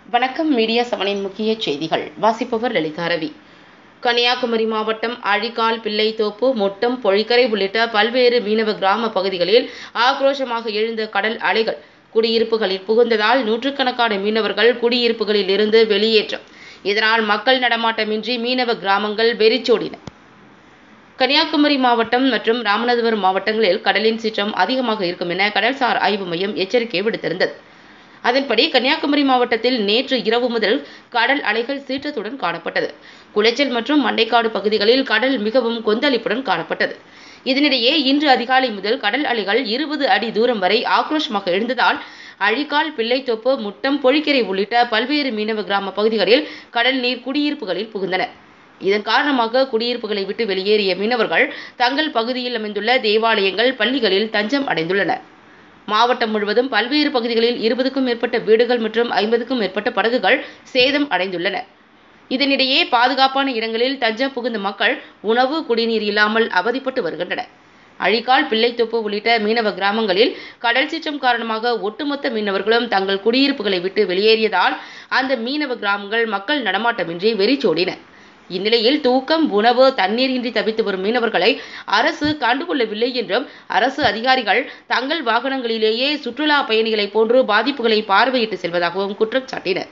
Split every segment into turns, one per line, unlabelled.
வணக்கம் மீடியா செவனின் முக்கிய செய்திகள் வாசிப்பவர் லலிதா ரவி கன்னியாகுமரி மாவட்டம் அழிகால் பிள்ளைத்தோப்பு முட்டம் பொழிக்கரை உள்ளிட்ட பல்வேறு மீனவ கிராம பகுதிகளில் ஆக்ரோஷமாக எழுந்த கடல் அலைகள் குடியிருப்புகளில் புகுந்ததால் நூற்றுக்கணக்கான மீனவர்கள் குடியிருப்புகளில் இருந்து வெளியேற்றம் இதனால் மக்கள் நடமாட்டமின்றி மீனவ கிராமங்கள் வெறிச்சோடின கன்னியாகுமரி மாவட்டம் மற்றும் ராமநாதபுரம் மாவட்டங்களில் கடலின் சீற்றம் அதிகமாக இருக்கும் என கடல்சார் ஆய்வு மையம் எச்சரிக்கை விடுத்திருந்தது அதன்படி கன்னியாகுமரி மாவட்டத்தில் நேற்று இரவு முதல் கடல் அலைகள் சீற்றத்துடன் காணப்பட்டது குளச்சல் மற்றும் மண்டைக்காடு பகுதிகளில் கடல் மிகவும் கொந்தளிப்புடன் காணப்பட்டது இதனிடையே இன்று அதிகாலை முதல் கடல் அலைகள் இருபது அடி தூரம் வரை ஆக்ரோஷமாக எழுந்ததால் அழிக்கால் பிள்ளைத்தோப்பு முட்டம் பொழிக்கரை உள்ளிட்ட பல்வேறு மீனவ கிராம பகுதிகளில் கடல் நீர் குடியிருப்புகளில் புகுந்தன இதன் காரணமாக குடியிருப்புகளை விட்டு வெளியேறிய மீனவர்கள் தங்கள் பகுதியில் அமைந்துள்ள தேவாலயங்கள் பள்ளிகளில் தஞ்சம் அடைந்துள்ளனர் மாவட்டம் முழுவதும் பல்வேறு பகுதிகளில் இருபதுக்கும் மேற்பட்ட வீடுகள் மற்றும் ஐம்பதுக்கும் மேற்பட்ட படகுகள் சேதம் அடைந்துள்ளன இதனிடையே பாதுகாப்பான இடங்களில் தஞ்சம் புகுந்த மக்கள் உணவு குடிநீர் இல்லாமல் அவதிப்பட்டு வருகின்றனர் அழிக்கால் பிள்ளைத்தொப்பு உள்ளிட்ட மீனவ கிராமங்களில் கடல் சீற்றம் காரணமாக ஒட்டுமொத்த மீனவர்களும் தங்கள் குடியிருப்புகளை விட்டு வெளியேறியதால் அந்த மீனவ கிராமங்கள் மக்கள் நடமாட்டமின்றி வெறிச்சோடின இந்நிலையில் தூக்கம் உணவு தண்ணீர் இன்றி தவித்து வரும் மீனவர்களை அரசு கண்டுகொள்ளவில்லை என்றும் அரசு அதிகாரிகள் தங்கள் வாகனங்களிலேயே சுற்றுலா பயணிகளைப் போன்று பாதிப்புகளை பார்வையிட்டு செல்வதாகவும் குற்றம் சாட்டினர்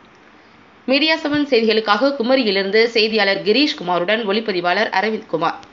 மீடியா செவன் செய்திகளுக்காக குமரியிலிருந்து செய்தியாளர் கிரீஷ் குமாருடன் ஒளிப்பதிவாளர் அரவிந்த் குமார்